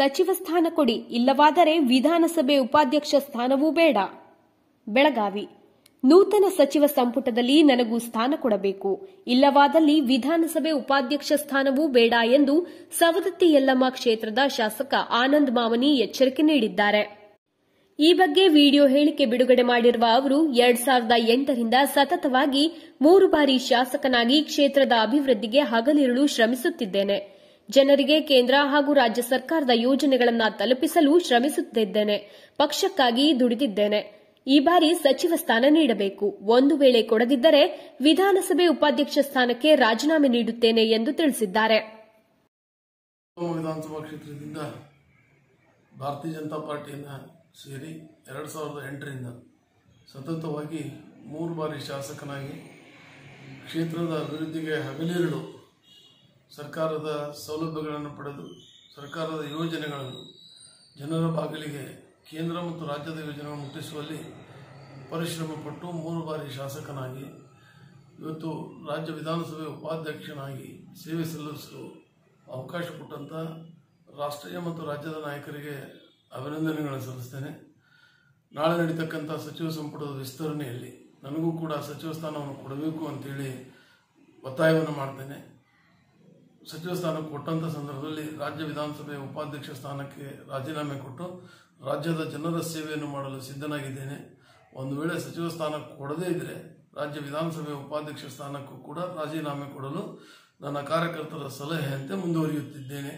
ಸಚಿವ ಸ್ಥಾನ ಕೊಡಿ ಇಲ್ಲವಾದರೆ ವಿಧಾನಸಭೆ ಉಪಾಧ್ಯಕ್ಷ ಸ್ಥಾನವೂ ಬೇಡ ಬೆಳಗಾವಿ ನೂತನ ಸಚಿವ ಸಂಪುಟದಲ್ಲಿ ನನಗೂ ಸ್ಥಾನ ಕೊಡಬೇಕು ಇಲ್ಲವಾದಲ್ಲಿ ವಿಧಾನಸಭೆ ಉಪಾಧ್ಯಕ್ಷ ಸ್ಥಾನವೂ ಬೇಡ ಎಂದು ಸವದತ್ತಿ ಯಲ್ಲಮ್ಮ ಕ್ಷೇತ್ರದ ಶಾಸಕ ಆನಂದ್ ಮಾವನಿ ಎಚ್ಚರಿಕೆ ನೀಡಿದ್ದಾರೆ ಈ ಬಗ್ಗೆ ವಿಡಿಯೋ ಹೇಳಿಕೆ ಬಿಡುಗಡೆ ಮಾಡಿರುವ ಅವರು ಎರಡ್ ಸಾವಿರದ ಎಂಟರಿಂದ ಸತತವಾಗಿ ಮೂರು ಬಾರಿ ಶಾಸಕನಾಗಿ ಕ್ಷೇತ್ರದ ಅಭಿವೃದ್ಧಿಗೆ ಹಗಲಿರುಳು ಶ್ರಮಿಸುತ್ತಿದ್ದೇನೆ ಜನರಿಗೆ ಕೇಂದ್ರ ಹಾಗೂ ರಾಜ್ಯ ಸರ್ಕಾರದ ಯೋಜನೆಗಳನ್ನು ತಲುಪಿಸಲು ಶ್ರಮಿಸುತ್ತಿದ್ದೇನೆ ಪಕ್ಷಕ್ಕಾಗಿ ದುಡಿದಿದ್ದೇನೆ ಈ ಬಾರಿ ಸಚಿವ ಸ್ಥಾನ ನೀಡಬೇಕು ಒಂದು ವೇಳೆ ಕೊಡದಿದ್ದರೆ ವಿಧಾನಸಭೆ ಉಪಾಧ್ಯಕ್ಷ ಸ್ಥಾನಕ್ಕೆ ರಾಜೀನಾಮೆ ನೀಡುತ್ತೇನೆ ಎಂದು ತಿಳಿಸಿದ್ದಾರೆ ಶಿವಮೊಗ್ಗ ವಿಧಾನಸಭಾ ಕ್ಷೇತ್ರದಿಂದ ಭಾರತೀಯ ಜನತಾ ಪಾರ್ಟಿಯನ್ನು ಸೇರಿ ಎರಡು ಸಾವಿರದ ಎಂಟರಿಂದ ಸತತವಾಗಿ ಮೂರು ಬಾರಿ ಶಾಸಕನಾಗಿ ಕ್ಷೇತ್ರದ ಅಭಿವೃದ್ಧಿಗೆ ಹಗಲಿರುಳು ಸರ್ಕಾರದ ಸೌಲಭ್ಯಗಳನ್ನು ಪಡೆದು ಸರ್ಕಾರದ ಯೋಜನೆಗಳನ್ನು ಜನರ ಬಾಗಿಲಿಗೆ ಕೇಂದ್ರ ಮತ್ತು ರಾಜ್ಯದ ಯೋಜನೆಗಳನ್ನು ಮುಟ್ಟಿಸುವಲ್ಲಿ ಪರಿಶ್ರಮ ಪಟ್ಟು ಮೂರು ಬಾರಿ ಶಾಸಕನಾಗಿ ಇವತ್ತು ರಾಜ್ಯ ವಿಧಾನಸಭೆ ಉಪಾಧ್ಯಕ್ಷನಾಗಿ ಸೇವೆ ಸಲ್ಲಿಸಲು ಅವಕಾಶ ಕೊಟ್ಟಂಥ ರಾಷ್ಟ್ರೀಯ ಮತ್ತು ರಾಜ್ಯದ ನಾಯಕರಿಗೆ ಅಭಿನಂದನೆಗಳನ್ನು ಸಲ್ಲಿಸ್ತೇನೆ ನಾಳೆ ನಡೀತಕ್ಕಂಥ ಸಚಿವ ಸಂಪುಟದ ವಿಸ್ತರಣೆಯಲ್ಲಿ ನನಗೂ ಕೂಡ ಸಚಿವ ಸ್ಥಾನವನ್ನು ಕೊಡಬೇಕು ಅಂತೇಳಿ ಒತ್ತಾಯವನ್ನು ಮಾಡ್ತೇನೆ ಸಚಿವ ಸ್ಥಾನ ಕೊಟ್ಟಂಥ ಸಂದರ್ಭದಲ್ಲಿ ರಾಜ್ಯ ವಿಧಾನಸಭೆ ಉಪಾಧ್ಯಕ್ಷ ಸ್ಥಾನಕ್ಕೆ ರಾಜೀನಾಮೆ ಕೊಟ್ಟು ರಾಜ್ಯದ ಜನರ ಸೇವೆಯನ್ನು ಮಾಡಲು ಸಿದ್ಧನಾಗಿದ್ದೇನೆ ಒಂದು ವೇಳೆ ಸಚಿವ ಸ್ಥಾನ ಕೊಡದೇ ಇದ್ದರೆ ರಾಜ್ಯ ವಿಧಾನಸಭೆ ಉಪಾಧ್ಯಕ್ಷ ಸ್ಥಾನಕ್ಕೂ ಕೂಡ ರಾಜೀನಾಮೆ ಕೊಡಲು ನನ್ನ ಕಾರ್ಯಕರ್ತರ ಸಲಹೆಯಂತೆ ಮುಂದುವರಿಯುತ್ತಿದ್ದೇನೆ